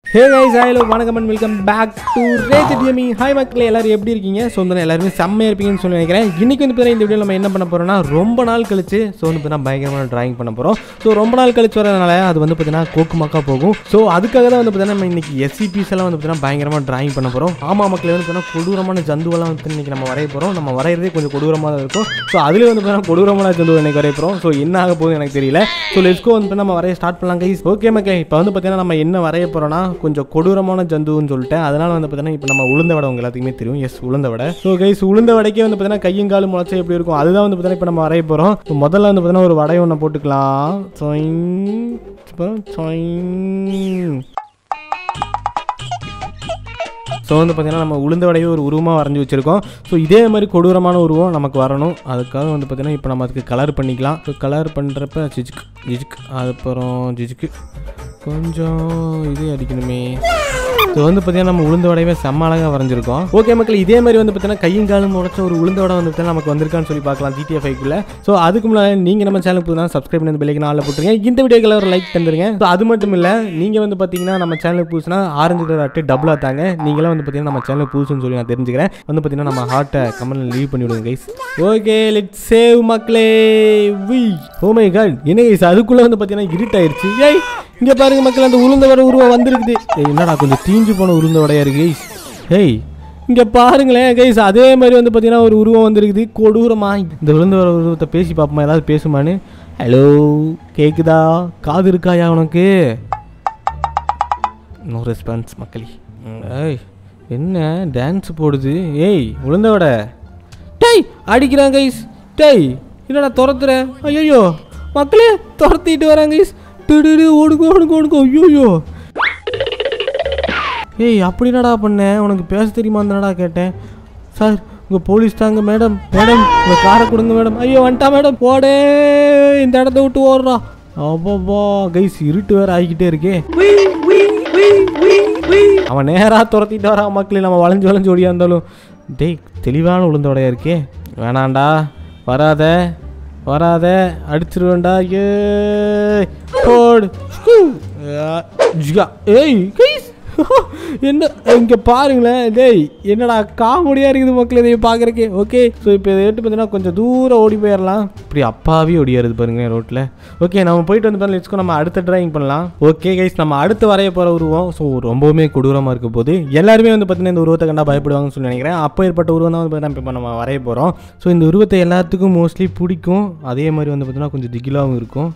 ஹே guys hello வணக்கம் and welcome back to ரேட் டிஎமி ஹாய் மக்களே எல்லாரும் எப்படி இருக்கீங்க ஸோ வந்து எல்லாருமே செம்மையாக இருப்பீங்கன்னு சொல்லி நினைக்கிறேன் இன்னைக்கு வந்து பார்த்தீங்கன்னா இந்த வீடியோ நம்ம என்ன பண்ண போறோம்னா ரொம்ப நாள் கழிச்சு ஸோ வந்து பார்த்தீங்கன்னா பயங்கரமான டிராயிங் பண்ண போகிறோம் ஸோ ரொம்ப நாள் கழிச்சு வரதுனால அது வந்து பார்த்தீங்கன்னா கோக்குமாக்கா போகும் ஸோ அதுக்காக தான் வந்து பார்த்தீங்கன்னா நம்ம இன்னைக்கு எஸ்சிபிஸ் எல்லாம் வந்து பார்த்தீங்கன்னா பயங்கரமாக டிராயிங் பண்ண போகிறோம் ஆமா மக்களே வந்து பார்த்தீங்கன்னா கொடூரமான ஜந்துவெல்லாம் வந்து இன்னைக்கு நம்ம வரைய போகிறோம் நம்ம வரைகிறதே கொஞ்சம் கொடூரமாக தான் இருக்கும் ஸோ அதுலேயே வந்து பார்த்தீங்கன்னா கொடூரமான ஜந்து இன்னைக்கு வரைய போகிறோம் ஸோ என்ன ஆக போகுது எனக்கு தெரியல ஸோ லெட்ஸ்கோ வந்து நம்ம வரைய ஸ்டார்ட் பண்ணலாம் கைஸ் ஓகே மக்களே இப்போ வந்து பார்த்தீங்கன்னா நம்ம என்ன வரைய போகிறோம்னா கொஞ்சம் கொடூரமான ஜந்துன்னு சொல்லிட்டேன் அதனால வந்து பார்த்தீங்கன்னா இப்போ நம்ம உளுந்த வடை உங்க எல்லாத்துக்குமே தெரியும் எஸ் உளுந்த வடை ஸோ கைஸ் உளுந்த வடைக்கே வந்து பார்த்தீங்கன்னா கையும் காலும் முளைச்சா எப்படி இருக்கும் அதுதான் வந்து பார்த்தீங்கன்னா இப்போ நம்ம வரைய போகிறோம் முதல்ல வந்து பார்த்தீங்கன்னா ஒரு வடை ஒன்று போட்டுக்கலாம் சொயிங். அப்புறம் சொயிங். ஸோ வந்து பார்த்தீங்கன்னா நம்ம உளுந்த வடையை ஒரு உருவமாக வரைஞ்சி வச்சுருக்கோம் ஸோ இதே மாதிரி கொடூரமான உருவம் நமக்கு வரணும் அதுக்காக வந்து பார்த்தீங்கன்னா இப்போ நம்ம அதுக்கு கலர் பண்ணிக்கலாம் ஸோ கலர் பண்ணுறப்ப ஜிஜுக்கு ஜிஜுக்கு அப்புறம் ஜிஜுக்கு கொஞ்சம் இது அடிக்கணுமே ஸோ வந்து பார்த்தீங்கன்னா நம்ம உளுந்த வடையவே செம்ம அழகாக வரைஞ்சிருக்கோம் ஓகே மக்கள் இதே மாதிரி வந்து பார்த்தீங்கன்னா கையும் காலும் உடச்ச ஒரு உளுந்த வடை வந்து பார்த்தீங்கன்னா நமக்கு வந்திருக்கான்னு சொல்லி பார்க்கலாம் ஜிடிஎஃப் ஃபைக்குள்ள ஸோ அதுக்கு முன்னாடி நீங்கள் நம்ம சேனலுக்கு புதுனா சப்ஸ்கிரைப் பண்ணி பெல்லைக்கு நாளில் போட்டுருங்க இந்த வீடியோக்கில் ஒரு லைக் தந்துருங்க ஸோ அது மட்டும் இல்லை நீங்கள் வந்து பார்த்தீங்கன்னா நம்ம சேனலுக்கு புதுசுனா ஆரஞ்சு கலர் அட்டு டபுளாக தாங்க நீங்களும் வந்து பார்த்தீங்கன்னா நம்ம சேனலுக்கு புதுசுன்னு சொல்லி நான் தெரிஞ்சுக்கிறேன் வந்து பார்த்தீங்கன்னா நம்ம ஹார்ட்டை கமெண்ட்ல லீவ் பண்ணி விடுங்க கைஸ் ஓகே லெட் சேவ் மக்களே வி ஓ மை காட் என்ன கைஸ் அதுக்குள்ளே வந்து பார்த்தீங்கன்னா இருட்டாயிருச்சு ஏய் இங்கே பாருங்க மக்கள் அந்த உளுந்த வடை உருவம் வந்திருக்குது ஏய், என்னடா கொஞ்சம் தீஞ்சு போன உளுந்த வடையா இருக்கு கைஸ் ஹேய் இங்கே பாருங்களேன் கைஸ் அதே மாதிரி வந்து பார்த்தீங்கன்னா ஒரு உருவம் வந்திருக்குது கொடூரமா இந்த விழுந்த வர உருவத்தை பேசி பார்ப்போமா ஏதாவது பேசுமான்னு ஹலோ கேக்குதா காது இருக்காயா உனக்கு நோ ரெஸ்பான்ஸ் மக்களி ம், ஏய் என்ன டான்ஸ் போடுது ஏய் உளுந்த வடை டேய் அடிக்கிறான் கைஸ் டேய் என்னடா துரத்துற ஐயோ மக்களே துரத்திட்டு வராங்க கைஸ் டிடு ஓடுங்க ஓடுங்க ஓடுங்க ஐயோ ஏய் அப்படி என்னடா பண்ணேன் உனக்கு பேச தெரியுமா தானடா கேட்டேன் சார் உங்கள் போலீஸ் தாங்க மேடம் மேடம் உங்கள் காரை கொடுங்க மேடம் ஐயோ வந்துட்டா மேடம் போடே இந்த இடத்த விட்டு ஓடுறா அப்பப்பா கைஸ் இருட்டு வேற ஆகிக்கிட்டே இருக்கே அவன் நேராக துரத்திட்டு வரான் மக்களே நம்ம வளைஞ்சு வளைஞ்சு ஓடியா இருந்தாலும் டேய் தெளிவான உளுந்தோடையா இருக்கே வேணாண்டா வராத வராத அடிச்சிருவேன்டா ஏ போடு ஸ்கூ. ஆ, ஜிகா. ஏய் கைஸ் என்ன இங்கே பாருங்களேன் டேய் என்னடா காமெடியாக இருக்குது மக்கள் இதை பார்க்குறக்கே ஓகே ஸோ இப்போ இதை எடுத்து பார்த்தீங்கன்னா கொஞ்சம் தூரம் ஓடி போயிடலாம் இப்படி அப்பாவே ஓடியாருது பாருங்க ரோட்டில் ஓகே நம்ம போயிட்டு வந்து லெட்ஸ்கோ நம்ம அடுத்த டிராயிங் பண்ணலாம் ஓகே கைஸ் நம்ம அடுத்து வரைய போகிற உருவம் ஸோ ரொம்பவுமே கொடூரமாக இருக்க போது எல்லாருமே வந்து பார்த்தீங்கன்னா இந்த உருவத்தை கண்டா பயப்படுவாங்கன்னு சொல்லி நினைக்கிறேன் அப்போ ஏற்பட்ட உருவம் தான் வந்து பார்த்தீங்கன்னா இப்போ நம்ம வரைய போகிறோம் ஸோ இந்த உருவத்தை எல்லாத்துக்கும் மோஸ்ட்லி பிடிக்கும் அதே மாதிரி வந்து பார்த்தீங்கன்னா கொஞ்சம் திகிலாகவும் இருக்கும்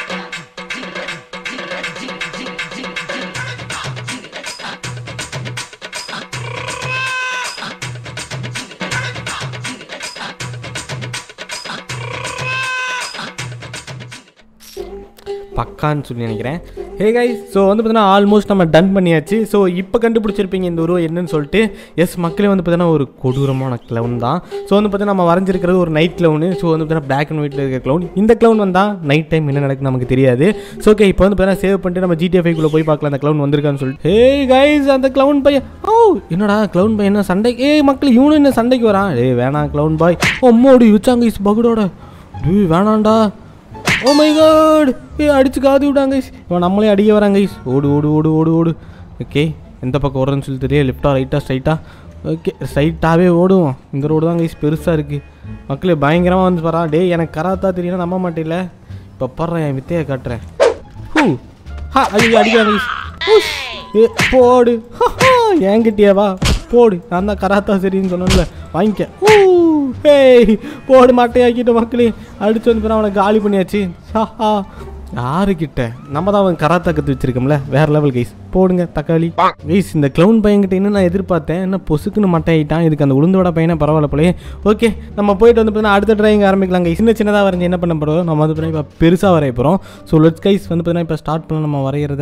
பக்கான்னு சொல்லி நினைக்கிறேன் ஹே கைஸ் ஸோ வந்து பார்த்தீங்கன்னா ஆல்மோஸ்ட் நம்ம டன் பண்ணியாச்சு ஸோ இப்போ கண்டுபிடிச்சிருப்பீங்க இந்த உருவம் என்னன்னு சொல்லிட்டு எஸ் மக்களே வந்து பார்த்தீங்கன்னா ஒரு கொடூரமான க்ளவுன் தான் ஸோ வந்து பார்த்தீங்கன்னா நம்ம வரைஞ்சிருக்கிறது ஒரு நைட் க்ளவுனு ஸோ வந்து பார்த்தீங்கன்னா பிளாக் அண்ட் ஒயிட்டில் இருக்க க்ளவுன் இந்த க்ளவுன் வந்தால் நைட் டைம் என்ன நடக்குன்னு நமக்கு தெரியாது ஸோ ஓகே இப்போ வந்து பார்த்தீங்கன்னா சேவ் பண்ணிட்டு நம்ம ஜிடிஎஃப் குள்ளே போய் பார்க்கலாம் அந்த க்ளவுன் வந்திருக்கான்னு சொல்லிட்டு ஹே கைஸ் அந்த க்ளவுன் பையன் ஓ என்னடா க்ளவுன் பையன் என்ன சண்டை ஏ மக்கள் இவனும் என்ன சண்டைக்கு வரான் ஏய் வேணாம் க்ளவுன் பாய் அம்மாடி வச்சாங்க இஸ் பகுடோட டேய் வேணாண்டா ஓ மை காட் ஏ அடிச்சு காது விடாங்க guys. இவன் நம்மளே அடிக்க வராங்க guys. ஓடு ஓடு ஓடு ஓடு ஓடு ஓகே எந்த பக்கம் ஓடுறேன்னு சொல்லி தெரியல லெஃப்டா ரைட்டா ஸ்ட்ரைட்டா ஓகே ஸ்ட்ரைட்டாகவே ஓடுவோம் இந்த ரோடு தான் கைஸ் பெருசாக இருக்குது மக்களே பயங்கரமாக வந்து பாரா டேய் எனக்கு கராத்தா தெரியும் நம்ப மாட்டேல இப்போ படுறேன் என் வித்தையை காட்டுறேன் ஹூ ஹா ஐயோ அடிக்கிறாங்க guys. உஷ். ஏ போடு ஹஹா, என்கிட்டயே வா போடு நான் தான் கராத்தா சரின்னு சொன்னேன்ல வாங்கிக்க ஊ ஹேய் போடு மாட்டையாக்கிட்ட மக்களே அடிச்சு வந்து பிறகு அவனை காலி பண்ணியாச்சு ஹஹா யாருக்கிட்ட நம்ம தான் அவன் கராத்தா கற்று வச்சிருக்கோம்ல வேற லெவல் கைஸ் போடுங்க தக்காளி கைஸ் இந்த க்ளவுன் பையன்கிட்ட இன்னும் நான் எதிர்பார்த்தேன் என்ன பொசுக்குன்னு மட்டையிட்டான் இதுக்கு அந்த உளுந்தோட பையனை பரவாயில்ல போலே ஓகே நம்ம போயிட்டு வந்து பார்த்தீங்கன்னா அடுத்த டிராயிங் ஆரம்பிக்கலாம் கைஸ் சின்ன சின்னதாக வரைஞ்சி என்ன பண்ண போகிறோம் நம்ம வந்து பார்த்தீங்கன்னா இப்போ பெருசாக வரைய போகிறோம் ஸோ லெட்ஸ் கைஸ் வந்து பார்த்தீங்கன்னா இப்போ ஸ்டார்ட் பண்ண நம்ம வரைகிறத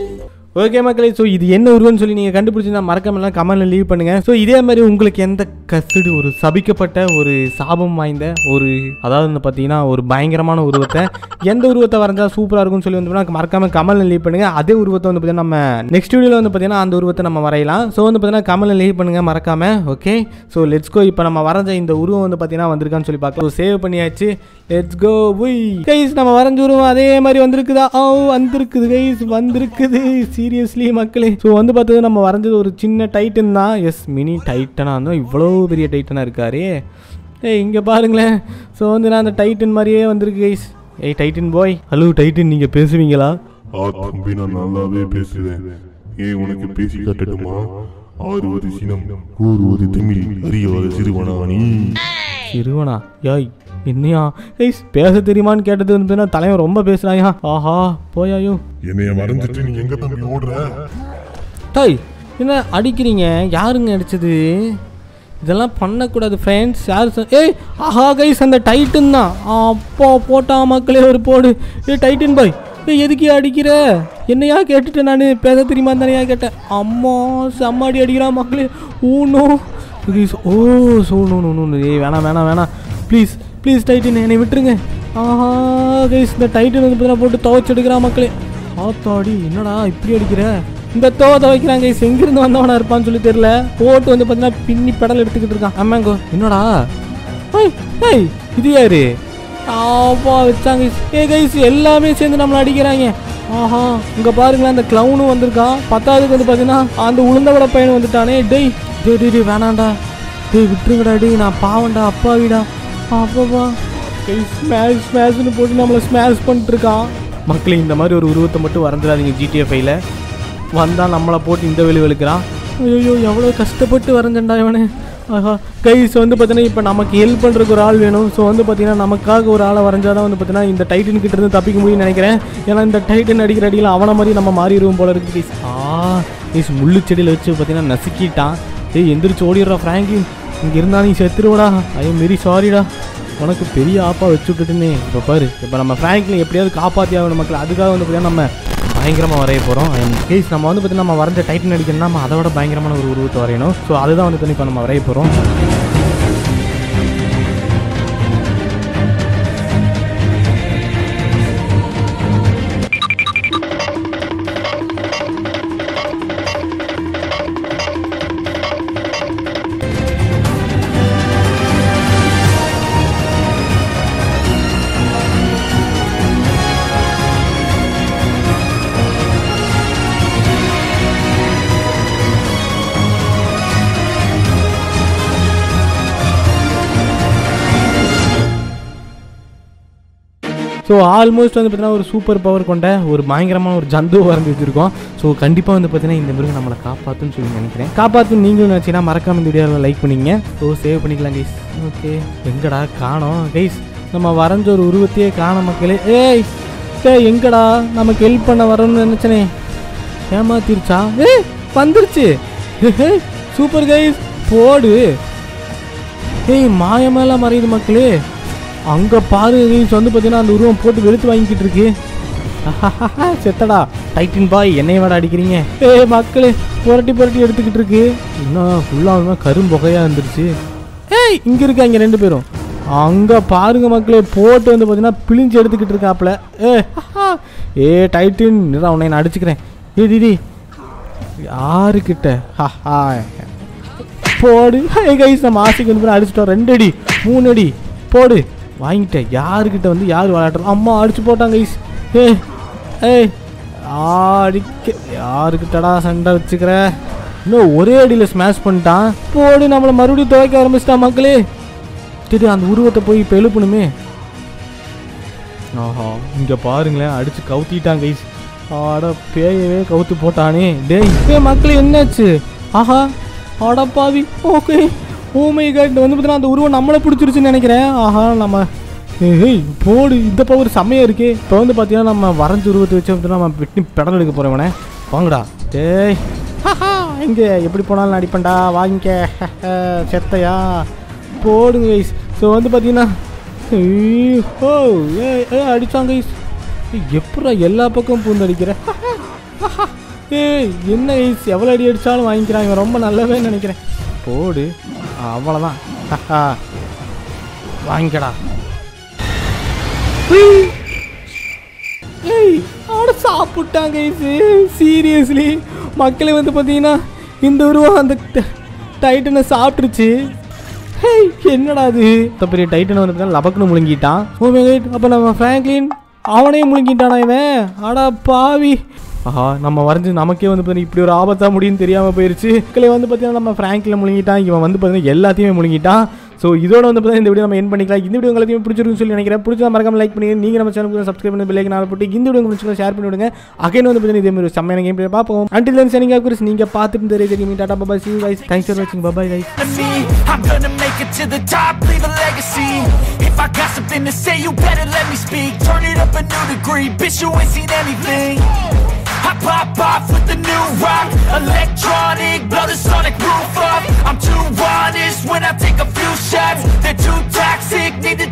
ஓகே மக்களே ஸோ இது என்ன உருவம்னு சொல்லி நீங்கள் கண்டுபிடிச்சிருந்தா மறக்காமலாம் கமெண்ட்ல லீவ் பண்ணுங்க ஸோ இதே மாதிரி உங்களுக்கு எந்த கஸ்டு ஒரு சபிக்கப்பட்ட ஒரு சாபம் வாய்ந்த ஒரு அதாவது வந்து பார்த்தீங்கன்னா ஒரு பயங்கரமான உருவத்தை எந்த உருவத்தை வரைஞ்சா சூப்பராக இருக்கும்னு சொல்லி வந்து பார்த்தீங்கன்னா மறக்காம கமல் லீவ் பண்ணுங்க அதே உருவத்தை வந்து பார்த்தீங்கன்னா நம்ம நெக்ஸ்ட் வீடியோவில் வந்து பார்த்தீங்கன்னா அந்த உருவத்தை நம்ம வரையலாம் ஸோ வந்து பார்த்தீங்கன்னா கமல் லீவ் பண்ணுங்க மறக்காம ஓகே ஸோ லெட்ஸ் கோ இப்போ நம்ம வரைஞ்ச இந்த உருவம் வந்து பார்த்தீங்கன்னா வந்திருக்கான்னு சொல்லி பார்க்கலாம் சேவ் பண்ணியாச்சு லெட்ஸ் கோ உய் கைஸ் நம்ம வரைஞ்ச உருவம் அதே மாதிரி வந்திருக்குதா ஓ வந்திருக்குது கைஸ் வந்திருக்குது சீரியஸ்லி மக்களே ஸோ வந்து பார்த்தது நம்ம வரைஞ்சது ஒரு சின்ன டைட்டன் தான் எஸ் மினி டைட்டனாக இருந்தோம் இவ்வளோ பெரிய டைட்டனாக இருக்காரே ஏய் இங்கே பாருங்களேன் ஸோ வந்து நான் அந்த டைட்டன் மாதிரியே வந்திருக்கு கைஸ் ஏய் டைட்டன் பாய் ஹலோ டைட்டன் நீங்கள் பேசுவீங்களா ஆ தம்பி நான் நல்லாவே பேசுவேன் ஏன் உனக்கு பேசி காட்டட்டுமா ஆறுவது சினம் கூறுவது திமிழ் அறியாத சிறுவனா நீ சிறுவனா யாய் என்னையா கைஸ் பேச தெரியுமான்னு கேட்டது வந்து பார்த்தீங்கன்னா தலைவன் ரொம்ப பேசுகிறாயா ஆஹா போயாயோ என்னைய மறந்துட்டு நீ எங்க தம்பி ஓடுற டாய் என்ன அடிக்கிறீங்க யாருங்க அடிச்சது இதெல்லாம் பண்ணக்கூடாது ஃப்ரெண்ட்ஸ் யார் சொ- ஏய் ஆஹா கைஸ் அந்த டைட்டன் தான் அப்பா போட்டா மக்களே ஒரு போடு ஏ டைட்டன் பாய் ஏய் எதுக்கு அடிக்கிற என்னையா கேட்டுட்டேன் நான் பேச தெரியுமா தானேயா கேட்டேன் அம்மா செம்மாடி அடிக்கிறான் மக்களே ஊனோ please oh so no no no ஏய் வேணாம் வேணாம் வேணாம் ப்ளீஸ் ப்ளீஸ் டைட்டன் என்னை விட்டுருங்க ஆஹா கைஸ் இந்த டைட்டன் வந்து பார்த்தீங்கன்னா போட்டு துவைச்சு எடுக்கிறான் மக்களே ஆத்தாடி என்னடா இப்படி அடிக்கிற இந்த தோவை துவைக்கிறாங்க guys. எங்கிருந்து வந்தவனா இருப்பான்னு சொல்லி தெரியல போட்டு வந்து பார்த்தீங்கன்னா பின்னி பெடல் எடுத்துக்கிட்டு இருக்கான் ஆமாங்கோ என்னடா ஏய் ஏய் இது யாரு ஆப்பா வச்சாங்க ஏ கைஸ் எல்லாமே சேர்ந்து நம்மளை அடிக்கிறாங்க ஆஹா இங்க பாருங்களேன் அந்த கிளவுனும் வந்திருக்கான் பத்தாவதுக்கு வந்து பார்த்தீங்கன்னா அந்த உளுந்தவட பையன் வந்துட்டானே டேய் டேய் டேய் டேய் வேணாண்டா டேய் விட்டுருங்கடா டேய் நான் பாவண்டா அப்பாவிடா அப்பப்பா ஸ்மாஷ் ஸ்மாஷ்னு போட்டு நம்மளை ஸ்மாஷ் பண்ணிட்டு இருக்கான் மக்களே இந்த மாதிரி ஒரு உருவத்தை மட்டும் வரைஞ்சிடாதீங்க ஜிடிஎஃப்ஐல வந்தால் நம்மளை போட்டு இந்த வெளி வெளுக்கிறான் ஐயோ எவ்வளோ கஷ்டப்பட்டு வரைஞ்சேன்டா இவனே ஆஹா கைஸ் வந்து பார்த்தீங்கன்னா இப்போ நமக்கு ஹெல்ப் பண்ணுறதுக்கு ஒரு ஆள் வேணும் ஸோ வந்து பார்த்தீங்கன்னா நமக்காக ஒரு ஆளை வரைஞ்சாதான் வந்து பார்த்தீங்கன்னா இந்த டைட்டன் கிட்ட இருந்து தப்பிக்க முடியும்னு நினைக்கிறேன் ஏன்னா இந்த டைட்டன் அடிக்கிற அடியில் அவனை மாதிரி நம்ம மாறிடுவோம் போல இருக்கு கைஸ் ஆ கைஸ் முள்ளு செடியில் வச்சு பார்த்தீங்கன்னா நசுக்கிட்டான் ஏய் எந்திரிச்சு ஓடிடுறா ஃப்ராங்கின் இங்கே இருந்தா நீ செத்துருவடா ஐ எம் வெரி சாரிடா உனக்கு பெரிய ஆப்பா வச்சு விட்டுட்டுனே இப்போ பாரு இப்போ நம்ம ஃப்ராங்க்லின் எப்படியாவது காப்பாற்றி ஆகணும் மக்கள் அதுக்காக வந்து பார்த்தீங்கன்னா நம்ம பயங்கரமாக வரைய போகிறோம் கேஸ் நம்ம வந்து பார்த்தீங்கன்னா நம்ம வரைஞ்ச டைட்டன் அடிக்கணும்னா நம்ம அதை விட பயங்கரமான ஒரு உருவத்தை வரையணும் ஸோ அதுதான் வந்து பார்த்தீங்கன்னா இப்போ நம்ம வரைய போகிறோம் ஸோ ஆல்மோஸ்ட் வந்து பார்த்தீங்கன்னா ஒரு சூப்பர் பவர் கொண்ட ஒரு பயங்கரமான ஒரு ஜந்து வரைஞ்சி வச்சிருக்கோம் ஸோ கண்டிப்பாக வந்து பார்த்தீங்கன்னா இந்த மிருகம் நம்மளை காப்பாற்றுன்னு சொல்லி நினைக்கிறேன் காப்பாற்றுன்னு நீங்களும் நினச்சிங்கன்னா மறக்காம இந்த வீடியோவில் லைக் பண்ணிங்க ஸோ சேவ் பண்ணிக்கலாம் கைஸ் ஓகே எங்கடா காணோம் கைஸ் நம்ம வரைஞ்ச ஒரு உருவத்தையே காண மக்களே ஏய் ஏய் எங்கடா நமக்கு ஹெல்ப் பண்ண வரணும்னு நினச்சனே ஏமாத்திருச்சா ஏய் வந்துருச்சு சூப்பர் கைஸ் போடு ஏய் மாயமெல்லாம் மறையுது மக்களே அங்க பாரு ரீல்ஸ் வந்து பார்த்தீங்கன்னா அந்த உருவம் போட்டு வெளுத்து வாங்கிக்கிட்டு இருக்கு செத்தடா டைட்டின் பாய் என்னைய விட அடிக்கிறீங்க ஏய் மக்களே புரட்டி புரட்டி எடுத்துக்கிட்டு இருக்கு இன்னும் ஃபுல்லாக கரும்புகையா இருந்துருச்சு ஏய் இங்க இருக்காங்க ரெண்டு பேரும் அங்க பாருங்க மக்களே போட்டு வந்து பார்த்தீங்கன்னா பிழிஞ்சு எடுத்துக்கிட்டு இருக்காப்ல ஏ ஏ டைட்டின் நிறா உன்னை நான் அடிச்சுக்கிறேன் ஏ டிடி யாருக்கிட்ட ஹா போடு ஹே கைஸ் நம்ம ஆசைக்கு வந்து அடிச்சிட்டோம் ரெண்டு அடி மூணு அடி போடு வாங்கிட்டேன் யாருக்கிட்ட வந்து யார் விளையாடுறோம் அம்மா அடிச்சு போட்டாங்க கைஸ் ஏ ஏய் அடிக்க யாருக்கிட்டடா சண்டை வச்சுக்கிற இன்னும் ஒரே அடியில் ஸ்மாஷ் பண்ணிட்டான் போடு நம்மளை மறுபடியும் துவைக்க ஆரம்பிச்சிட்டான் மக்களே சரி அந்த உருவத்தை போய் இப்போ எழுப்பணுமே ஆஹா இங்க பாருங்களேன் அடிச்சு கவுத்திட்டான் கைஸ் ஆட பேயவே கவுத்து போட்டானே டேய் ஏ மக்களே என்னாச்சு ஆஹா அடப்பாவி ஓகே ஓ மை காட் வந்து பார்த்தீங்கன்னா அந்த உருவம் நம்மளை பிடிச்சிருச்சுன்னு நினைக்கிறேன் ஆஹா நம்ம ஏய் போடு இந்த பவர் செம்மையா இருக்கே இப்போ வந்து பார்த்தீங்கன்னா நம்ம வரைஞ்ச உருவத்தை வச்சு வந்து நம்ம வெட்டி பெடல் எடுக்க போகிறவனே வாங்கடா டேய் ஹஹா, எங்க எப்படி போனாலும் நான் அடிப்பேன்டா வாங்கிக்க செத்தையா போடுங்க கைஸ் ஸோ வந்து பார்த்தீங்கன்னா ஐயோ, ஓ ஏ ஏ அடிச்சாங்க கைஸ் எப்படா எல்லா பக்கம் பூந்து அடிக்கிற ஏய் என்ன கைஸ் எவ்வளோ அடி அடித்தாலும் வாங்கிக்கிறான் இவன் ரொம்ப நல்லவே நினைக்கிறேன் போடு அவ்வளோதான் வாங்கிக்கடா ஏய் அவனை சாப்பிட்டாங்க இது சீரியஸ்லி மக்களே வந்து பார்த்தீங்கன்னா இந்த உருவம் அந்த ட- டைட்டனை சாப்பிட்டுருச்சு ஹேய் என்னடா அது இந்த பெரிய டைட்டனை வந்து பார்த்தீங்கன்னா லபக்குன்னு முழுங்கிட்டான் ஓ அப்போ நம்ம ஃப்ராங்க்லின் அவனையும் முழுங்கிட்டானா இவன் அடா பாவி ஆஹா நம்ம வரைஞ்சு நமக்கே வந்து பார்த்தீங்கன்னா இப்படி ஒரு ஆபத்தாக முடியும்னு தெரியாமல் போயிருச்சு மக்களே வந்து பார்த்தீங்கன்னா நம்ம ஃப்ராங்க்லின் முழுங்கிட்டான் இவன் வந்து பார்த்தீங்கன்னா எல்லாத்தையுமே முழுங்கிட்டான் ஸோ இதோட வந்து பார்த்தீங்கன்னா இந்த வீடியோ நம்ம என் பண்ணிக்கலாம் இந்த வீடியோ உங்களுக்கு பிடிச்சிருக்குன்னு சொல்லி நினைக்கிறேன் பிடிச்சா மறக்காம லைக் பண்ணி நீங்கள் நம்ம சேனலுக்கு சப்ஸ்கிரைப் பண்ணி பிள்ளைக்கு நாள் போட்டு இந்த வீடியோ உங்களுக்கு ஷேர் பண்ணி விடுங்க அகைன் வந்து பார்த்தீங்கன்னா இதே மாதிரி செம்மையான கேம் பார்ப்போம் அண்டில் தென் சனிங் ஆகுரிஸ் நீங்கள் பார்த்துட்டு தெரிய தெரியும் டாடா bye bye see guys thanks for வாட்சிங் bye bye guys to me I'm gonna make it to the top, leave a legacy If I got something to say, you better let me speak Turn it up a new degree, bitch, you ain't seen anything I pop off with the new rock Electronic, blow the sonic roof up I'm too honest when I take a few shots They're too toxic, need to